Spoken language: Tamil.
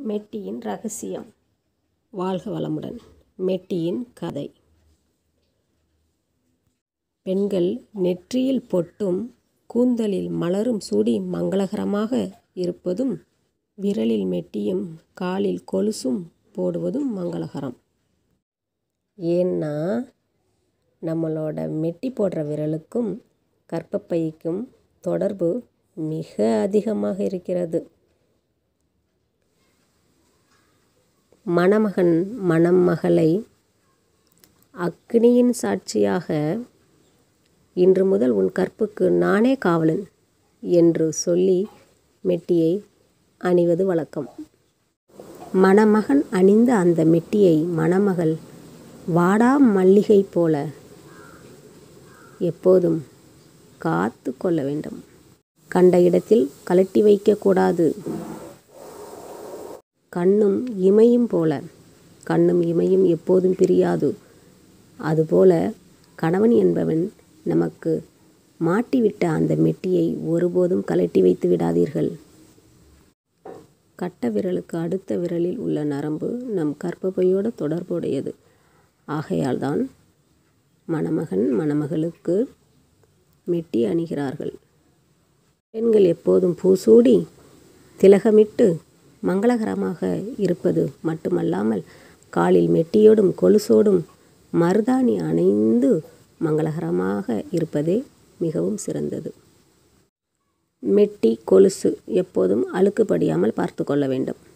மெட்டியின் ரகசியம் வாழ்க வளமுடன் மெட்டியின் கதை பெண்கள் நெற்றியில் பொட்டும் கூந்தலில் மலரும் சூடி மங்களகரமாக இருப்பதும் விரலில் மெட்டியும் காலில் கொலுசும் போடுவதும் மங்களகரம் ஏன்னா நம்மளோட மெட்டி போடுற விரலுக்கும் கர்ப்பப்பைக்கும் தொடர்பு மிக அதிகமாக இருக்கிறது மணமகன் மணமகளை அக்னியின் சாட்சியாக இன்று முதல் உன் கற்புக்கு நானே காவலன் என்று சொல்லி மெட்டியை அணிவது வழக்கம் மணமகன் அணிந்த அந்த மெட்டியை மணமகள் வாடா மல்லிகை போல எப்போதும் காத்து கொள்ள வேண்டும் கண்ட இடத்தில் கலட்டி வைக்கக்கூடாது கண்ணும் இமையும் போல கண்ணும் இமையும் எப்போதும் பிரியாது அதுபோல கணவன் என்பவன் நமக்கு மாட்டிவிட்ட அந்த மெட்டியை ஒருபோதும் கலட்டி வைத்து விடாதீர்கள் கட்ட விரலுக்கு அடுத்த விரலில் உள்ள நரம்பு நம் கர்ப்பப்பையோடு தொடர்புடையது ஆகையால்தான் மணமகன் மணமகளுக்கு மெட்டி அணிகிறார்கள் பெண்கள் எப்போதும் பூசூடி திலகமிட்டு மங்களகரமாக இருப்பது மட்டுமல்லாமல் காலில் மெட்டியோடும் கொலுசோடும் மருதாணி அணிந்து மங்களகரமாக இருப்பதே மிகவும் சிறந்தது மெட்டி கொலுசு எப்போதும் அழுக்குப்படியாமல் பார்த்து கொள்ள வேண்டும்